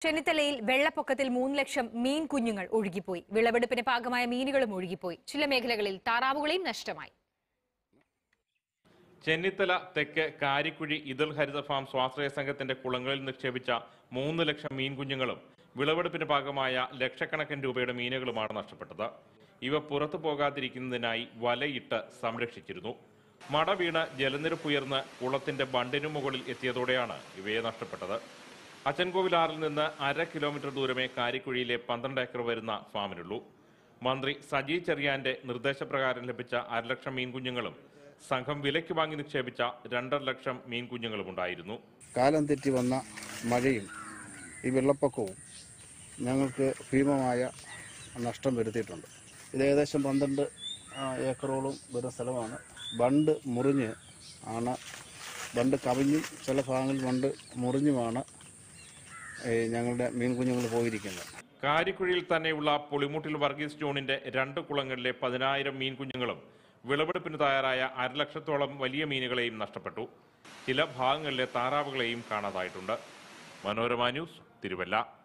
ചെന്നിത്തലയിൽ വെള്ളപ്പൊക്കത്തിൽ മൂന്ന് ലക്ഷം മീൻ കുഞ്ഞുങ്ങൾ ഒഴുകിപ്പോയി വിളവെടുപ്പിന് പാകമായ മീനുകളും ഒഴുകിപ്പോയി ചില മേഖലകളിൽ താറാവുകളെയും നഷ്ടമായി ചെന്നിത്തല തെക്ക് കാരിക്കുഴി ഇതൾ ഹരിത ഫാം സ്വാശ്രയ സംഘത്തിന്റെ കുളങ്ങളിൽ നിക്ഷേപിച്ച മൂന്ന് ലക്ഷം മീൻ കുഞ്ഞുങ്ങളും വിളവെടുപ്പിന് ഭാഗമായ ലക്ഷക്കണക്കിന് രൂപയുടെ മീനുകളുമാണ് നഷ്ടപ്പെട്ടത് ഇവ പുറത്തു പോകാതിരിക്കുന്നതിനായി വലയിട്ട് സംരക്ഷിച്ചിരുന്നു മട വീണ് ജലനിരപ്പുയർന്ന് കുളത്തിന്റെ ബണ്ടിനു മുകളിൽ എത്തിയതോടെയാണ് ഇവയെ നഷ്ടപ്പെട്ടത് അച്ചൻകോവിലാറിൽ നിന്ന് അര കിലോമീറ്റർ ദൂരമേ കാരിക്കുഴിയിലെ പന്ത്രണ്ട് ഏക്കർ വരുന്ന ഫാമിനുള്ളൂ മന്ത്രി സജി ചെറിയാന്റെ നിർദ്ദേശപ്രകാരം ലഭിച്ച അരലക്ഷം മീൻ കുഞ്ഞുങ്ങളും സംഘം വിലയ്ക്ക് വാങ്ങി നിക്ഷേപിച്ച രണ്ടര ലക്ഷം മീൻ കുഞ്ഞുങ്ങളും ഉണ്ടായിരുന്നു കാലം തെറ്റി വന്ന മഴയും ഈ വെള്ളപ്പൊക്കവും ഞങ്ങൾക്ക് ഭീമമായ നഷ്ടം വരുത്തിയിട്ടുണ്ട് ഇത് ഏകദേശം പന്ത്രണ്ട് ആ, ഏക്കറോളം വരുന്ന സ്ഥലമാണ് ബണ്ട് മുറിഞ്ഞ് ആണ് ബണ്ട് കവിഞ്ഞും ചില ഭാഗങ്ങളിൽ ബണ്ട് മുറിഞ്ഞുമാണ് ഈ ഞങ്ങളുടെ മീൻ കുഞ്ഞുങ്ങൾ പോയിരിക്കുന്നത് കാരിക്കുഴിയിൽ തന്നെയുള്ള പുളിമുട്ടിൽ വർഗീസ് ജോണിന്റെ രണ്ട് കുളങ്ങളിലെ പതിനായിരം മീൻ കുഞ്ഞുങ്ങളും വിളവെടുപ്പിന് തയ്യാറായ അരലക്ഷത്തോളം വലിയ മീനുകളെയും നഷ്ടപ്പെട്ടു ചില ഭാഗങ്ങളിലെ താറാവുകളെയും കാണാതായിട്ടുണ്ട് മനോരമ ന്യൂസ് തിരുവല്ല